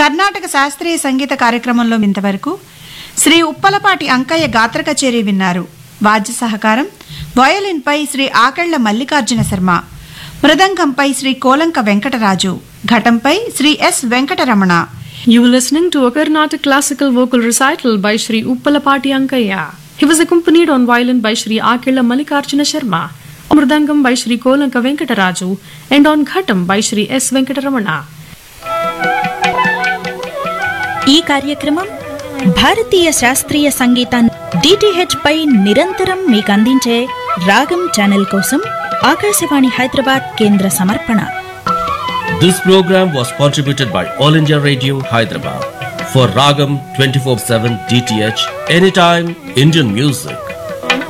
కర్ణాటక శాస్త్రీయ సంగీత కార్యక్రమంలో ఇంతవరకు శ్రీ ఉప్పలపాటి అంకయ్య గాత్ర కచేరీ విన్నారు వాద్య సహకారం వయోలిన్పై శ్రీ ఆకళ్ల మల్లికార్జున శర్మ మృదంగంపై శ్రీ కోలంక వెంకటరాజు ఘటంపై Shri S Venkataramana You were listening to a Carnatic classical vocal recital by Sri Uppalapati Ankaya. He was accompanied on violin by Sri Akila Mallikarjuna Sharma, on mridangam by Sri Kolanka Venkataraju, and on ghatam by Sri S. Venkataramana. ఈ కార్యక్రమం భారతీయ శాస్త్రీయ సంగీతాన్ని DTH పై నిరంతరం మీకు అందించే రాగం channel కోసం ఆకాశవాణి హైదరాబాద్ కేంద్ర సమర్పణ This program was contributed by All India Radio Hyderabad for Ragam 24/7 DTH Anytime Indian Music.